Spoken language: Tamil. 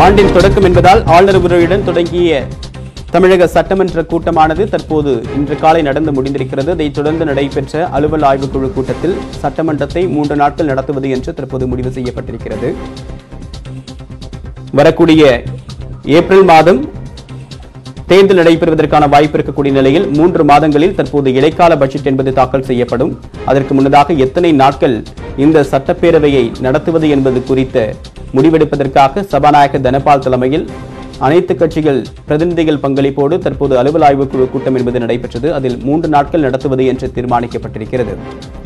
ஆண்டின் தொடக்கம் என்பதால் ஆளுநர் உரையுடன் தொடங்கிய தமிழக சட்டமன்ற கூட்டமானது தற்போது இன்று காலை நடந்து முடிந்திருக்கிறது அதைத் தொடர்ந்து நடைபெற்ற அலுவல் ஆய்வுக்குழு கூட்டத்தில் சட்டமன்றத்தை மூன்று நாட்கள் நடத்துவது என்று தற்போது முடிவு செய்யப்பட்டிருக்கிறது வரக்கூடிய ஏப்ரல் மாதம் தேர்தல் நடைபெறுவதற்கான வாய்ப்பு இருக்கக்கூடிய நிலையில் மூன்று மாதங்களில் தற்போது இடைக்கால பட்ஜெட் என்பது தாக்கல் செய்யப்படும் அதற்கு முன்னதாக எத்தனை நாட்கள் இந்த சட்டப்பேரவையை நடத்துவது என்பது குறித்த முடிவெடுப்பதற்காக சபாநாயகர் தனபால் தலைமையில் அனைத்து கட்சிகள் பிரதிநிதிகள் பங்களிப்போடு தற்போது அலுவல் ஆய்வுக்குழு கூட்டம் என்பது நடைபெற்றது அதில் மூன்று நாட்கள் நடத்துவது என்று தீர்மானிக்கப்பட்டிருக்கிறது